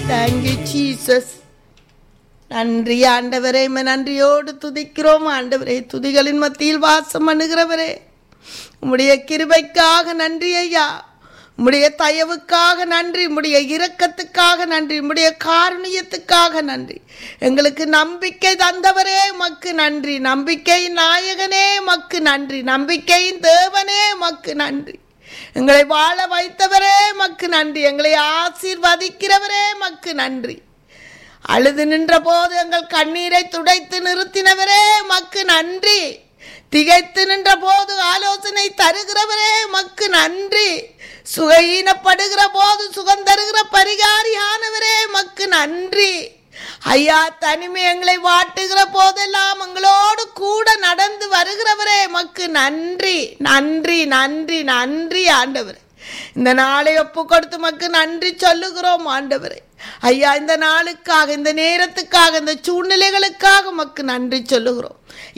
thank you Jesus நன்றி ஆண்டவரே உம்மை நன்றியோடு துதிக்கிறோம் ஆண்டவரே துதிகளின் மத்தியில் வாசம் பண்ணுகிறவரே உம்முடைய கிருபைக்காக நன்றி ஐயா உம்முடைய தயவுக்காக நன்றி உம்முடைய இரக்கத்துக்காக நன்றி உம்முடைய காருணியத்துக்காக நன்றி எங்களுக்கு நம்பிக்கை தந்தவரே மக்கு நன்றி நம்பிக்கையின் நாயகனே மக்கு நன்றி நம்பிக்கையின் தேவனே மக்கு நன்றி எங்களை வாழ வைத்தவரே மக்கு நன்றி எங்களை ஆசீர்வதிக்கிறவரே மக்கு நன்றி அழுது நின்ற போது எங்கள் கண்ணீரை துடைத்து நிறுத்தினவரே மக்கு நன்றி திகைத்து நின்ற போது ஆலோசனை தருகிறவரே மக்கு நன்றி சுகையீனப்படுகிற போது சுகம் தருகிற பரிகாரியானவரே மக்கு நன்றி ஐயா தனிமை எங்களை வாட்டுகிற போதெல்லாம் எங்களோடு கூட நடந்து வருகிறவரே மக்கு நன்றி நன்றி நன்றி நன்றி ஆண்டவர் இந்த நாளை ஒப்பு கொடுத்து மக்கு நன்றி சொல்லுகிறோம் ஆண்டவரே ஐயா இந்த நாளுக்காக இந்த நேரத்துக்காக இந்த சூழ்நிலைகளுக்காக மக்கு நன்றி சொல்லுகிறோம்